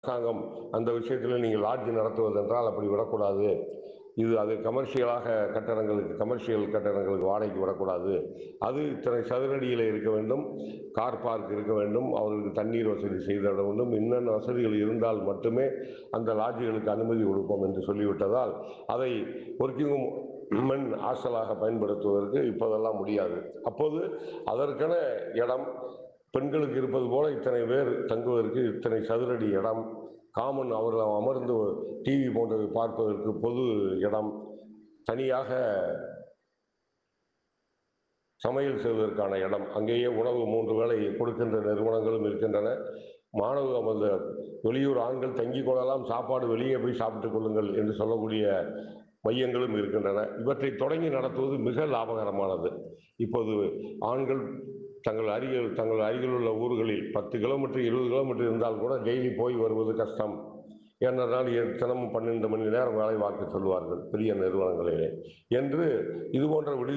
அரசாங்கம் அந்த விஷயத்தில் நீங்கள் லாட்ஜ் நடத்துவதென்றால் அப்படி விடக்கூடாது இது அது கமர்ஷியலாக கட்டடங்களுக்கு கமர்ஷியல் கட்டடங்களுக்கு வாடகைக்கு விடக்கூடாது அது இத்தனை சதுரடியில் இருக்க வேண்டும் கார் பார்க் இருக்க வேண்டும் அவர்களுக்கு தண்ணீர் வசதி செய்திட வேண்டும் இன்னென்ன வசதிகள் இருந்தால் மட்டுமே அந்த லாட்ஜுகளுக்கு அனுமதி கொடுப்போம் என்று சொல்லிவிட்டதால் அதை ஒர்க்கிங் மென் ஹாஸ்டலாக பயன்படுத்துவதற்கு இப்போதெல்லாம் முடியாது அப்போது அதற்கென இடம் பெண்களுக்கு இருப்பது போல இத்தனை பேர் தங்குவதற்கு இத்தனை சதுரடி இடம் காமன் அவர்கள் அமர்ந்து டிவி போன்றவை பார்ப்பதற்கு பொது இடம் தனியாக சமையல் செய்வதற்கான இடம் அங்கேயே உணவு மூன்று வேளை கொடுக்கின்ற நிறுவனங்களும் இருக்கின்றன மாணவ அந்த வெளியூர் ஆண்கள் தங்கிக் கொள்ளலாம் சாப்பாடு வெளியே போய் சாப்பிட்டுக் கொள்ளுங்கள் என்று சொல்லக்கூடிய மையங்களும் இருக்கின்றன இவற்றை தொடங்கி நடத்துவது மிக லாபகரமானது இப்போது ஆண்கள் தங்கள் அருகில் தங்கள் அருகில் உள்ள ஊர்களில் பத்து கிலோமீட்டர் இருபது கிலோமீட்டர் இருந்தால் கூட டெய்லி போய் வருவது கஷ்டம் ஏனென்றால் எ- தினமும் பன்னெண்டு மணி நேரம் வேலை பார்க்க சொல்வார்கள் பெரிய நிறுவனங்களிலே என்று இது போன்ற விடு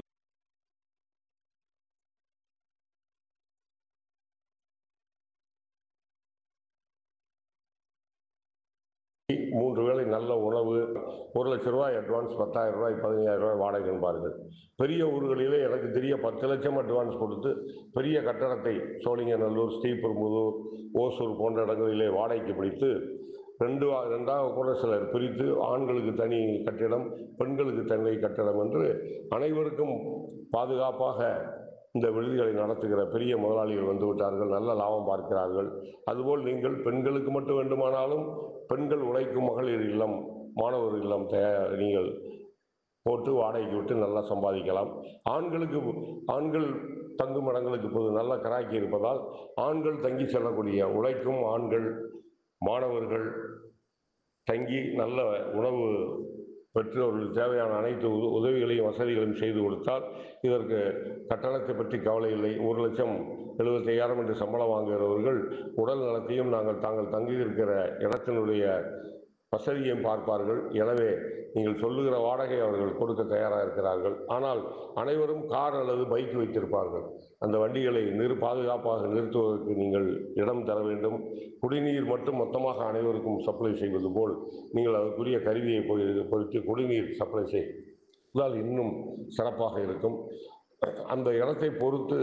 மூன்று வேளை நல்ல உணவு ஒரு லட்ச ரூபாய் அட்வான்ஸ் பத்தாயிரம் ரூபாய் பதினையாயிரம் ரூபாய் வாடகை என்பார்கள் பெரிய ஊர்களிலே எனக்கு தெரிய பத்து லட்சம் அட்வான்ஸ் கொடுத்து பெரிய கட்டடத்தை சோழிங்கநல்லூர் ஸ்ரீபெரும்புதூர் ஓசூர் போன்ற இடங்களிலே வாடகைக்கு பிடித்து ரெண்டு வா- ரெண்டாக கூட சிலர் பிரித்து ஆண்களுக்கு தனி கட்டிடம் பெண்களுக்கு தனி கட்டிடம் என்று அனைவருக்கும் பாதுகாப்பாக இந்த விடுதிகளை நடத்துகிற பெரிய முதலாளிகள் வந்து விட்டார்கள் நல்ல லாபம் பார்க்கிறார்கள் அதுபோல் நீங்கள் பெண்களுக்கு மட்டும் வேண்டுமானாலும் பெண்கள் உழைக்கும் மகளிர் இல்லம் மாணவர் இல்லம் தயா- நீங்கள் போட்டு வாடகைக்கு விட்டு நல்லா சம்பாதிக்கலாம் ஆண்களுக்கு ஆண்கள் தங்கும் இடங்களுக்கு இப்போது நல்ல கராக்கி இருப்பதால் ஆண்கள் தங்கி செல்லக்கூடிய உழைக்கும் ஆண்கள் மாணவர்கள் தங்கி நல்ல உணவு பெற்று அவர்களுக்கு தேவையான அனைத்து உத- உதவிகளையும் வசதிகளையும் செய்து கொடுத்தால் இதற்கு கட்டணத்தை பற்றி கவலை இல்லை ஒரு லட்சம் எழுபத்தையாயிரம் என்று சம்பளம் வாங்குகிறவர்கள் உடல் நலத்தையும் நாங்கள் தாங்கள் தங்கியிருக்கிற இடத்தினுடைய வசதியையும் பார்ப்பார்கள் எனவே நீங்கள் சொல்லுகிற வாடகை அவர்கள் கொடுக்க தயாராக இருக்கிறார்கள் ஆனால் அனைவரும் கார் அல்லது பைக் வைத்திருப்பார்கள் அந்த வண்டிகளை நிறு பாதுகாப்பாக நிறுத்துவதற்கு நீங்கள் இடம் தர வேண்டும் குடிநீர் மட்டும் மொத்தமாக அனைவருக்கும் சப்ளை செய்வது போல் நீங்கள் அதற்குரிய கருவியை பொ- பொருத்தி குடிநீர் சப்ளை செய்தால் இன்னும் சிறப்பாக இருக்கும் அந்த இடத்தை பொறுத்து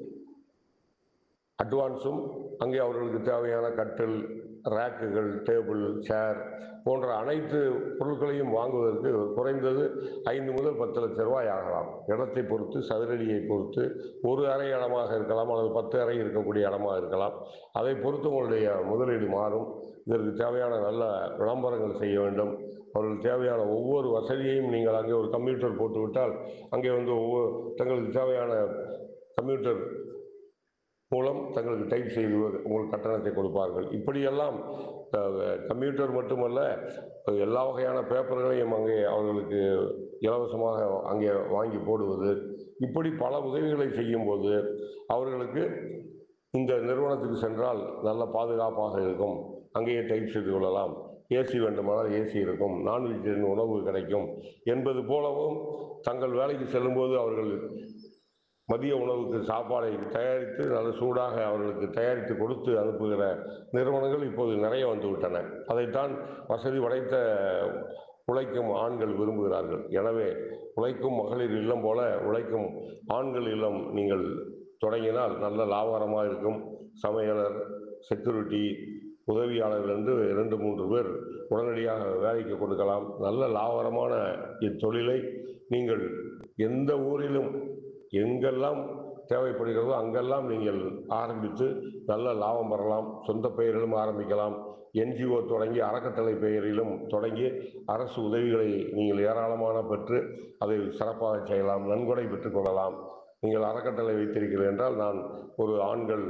அட்வான்ஸும் அங்கே அவர்களுக்கு தேவையான கட்டில் ரேக்குகள் டேபிள் சேர் போன்ற அனைத்து பொருட்களையும் வாங்குவதற்கு குறைந்தது ஐந்து முதல் பத்து லட்சம் ரூபாய் ஆகலாம் இடத்தை பொறுத்து சதுரடியை பொறுத்து ஒரு அறை இடமாக இருக்கலாம் அல்லது பத்து அறை இருக்கக்கூடிய இடமாக இருக்கலாம் அதை பொறுத்து உங்களுடைய முதலீடு மாறும் இதற்கு தேவையான நல்ல விளம்பரங்கள் செய்ய வேண்டும் அவர்களுக்கு தேவையான ஒவ்வொரு வசதியையும் நீங்கள் அங்கே ஒரு கம்ப்யூட்டர் போட்டுவிட்டால் அங்கே வந்து ஒவ்வொரு தங்களுக்கு தேவையான கம்ப்யூட்டர் மூலம் தங்களுக்கு டைப் செய்து உங்களுக்கு கட்டணத்தை கொடுப்பார்கள் இப்படியெல்லாம் அஹ், கம்ப்யூட்டர் மட்டுமல்ல எல்லா வகையான பேப்பர்களையும் அங்கே அவர்களுக்கு இலவசமாக அங்கே வாங்கி போடுவது இப்படி பல உதவிகளை செய்யும்போது அவர்களுக்கு இந்த நிறுவனத்துக்கு சென்றால் நல்ல பாதுகாப்பாக இருக்கும் அங்கேயே டைப் செய்து கொள்ளலாம் ஏசி வேண்டுமானால் ஏசி இருக்கும் நான் வெஜிடேரியன் உணவு கிடைக்கும் என்பது போலவும் தங்கள் வேலைக்கு செல்லும்போது அவர்கள் மதிய உணவுக்கு சாப்பாடை தயாரித்து நல்ல சூடாக அவர்களுக்கு தயாரித்து கொடுத்து அனுப்புகிற நிறுவனங்கள் இப்போது நிறைய வந்துவிட்டன அதைத்தான் வசதி படைத்த உழைக்கும் ஆண்கள் விரும்புகிறார்கள் எனவே உழைக்கும் மகளிர் இல்லம் போல உழைக்கும் ஆண்கள் இல்லம் நீங்கள் தொடங்கினால் நல்ல லாபகரமாக இருக்கும் சமையலர் செக்யூரிட்டி உதவியாளர்கள் என்று இரண்டு மூன்று பேர் உடனடியாக வேலைக்கு கொடுக்கலாம் நல்ல லாபகரமான இத்தொழிலை நீங்கள் எந்த ஊரிலும் எங்கெல்லாம் தேவைப்படுகிறதோ அங்கெல்லாம் நீங்கள் ஆரம்பித்து நல்ல லாபம் பெறலாம் சொந்த பெயரிலும் ஆரம்பிக்கலாம் என்ஜிஓ தொடங்கி அறக்கட்டளை பெயரிலும் தொடங்கி அரசு உதவிகளை நீங்கள் ஏராளமான பெற்று அதை சிறப்பாக செய்யலாம் நன்கொடை பெற்றுக்கொள்ளலாம் நீங்கள் அறக்கட்டளை வைத்திருக்கிறீர்கள் என்றால் நான் ஒரு ஆண்கள்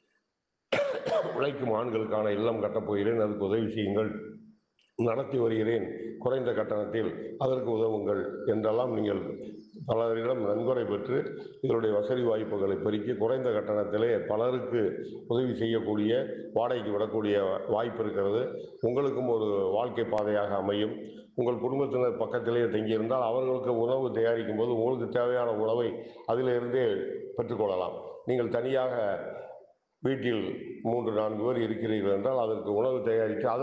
உழைக்கும் ஆண்களுக்கான இல்லம் கட்டப் போகிறேன் அதுக்கு உதவி செய்யுங்கள் நடத்தி வருகிறேன் குறைந்த கட்டணத்தில் அதற்கு உதவுங்கள் என்றெல்லாம் நீங்கள் பலரிடம் நன்கொடை பெற்று இதனுடைய வசதி வாய்ப்புகளை பெருக்கி குறைந்த கட்டணத்திலே பலருக்கு உதவி செய்யக்கூடிய வாடகைக்கு விடக்கூடிய வாய்ப்பு இருக்கிறது உங்களுக்கும் ஒரு வாழ்க்கை பாதையாக அமையும் உங்கள் குடும்பத்தினர் பக்கத்திலேயே தங்கியிருந்தால் அவர்களுக்கு உணவு தயாரிக்கும் போது உங்களுக்கு தேவையான உணவை அதிலிருந்தே பெற்றுக்கொள்ளலாம் நீங்கள் தனியாக வீட்டில் மூன்று நான்கு பேர் இருக்கிறீர்கள் என்றால் அதற்கு உணவு தயாரித்து அதற்கு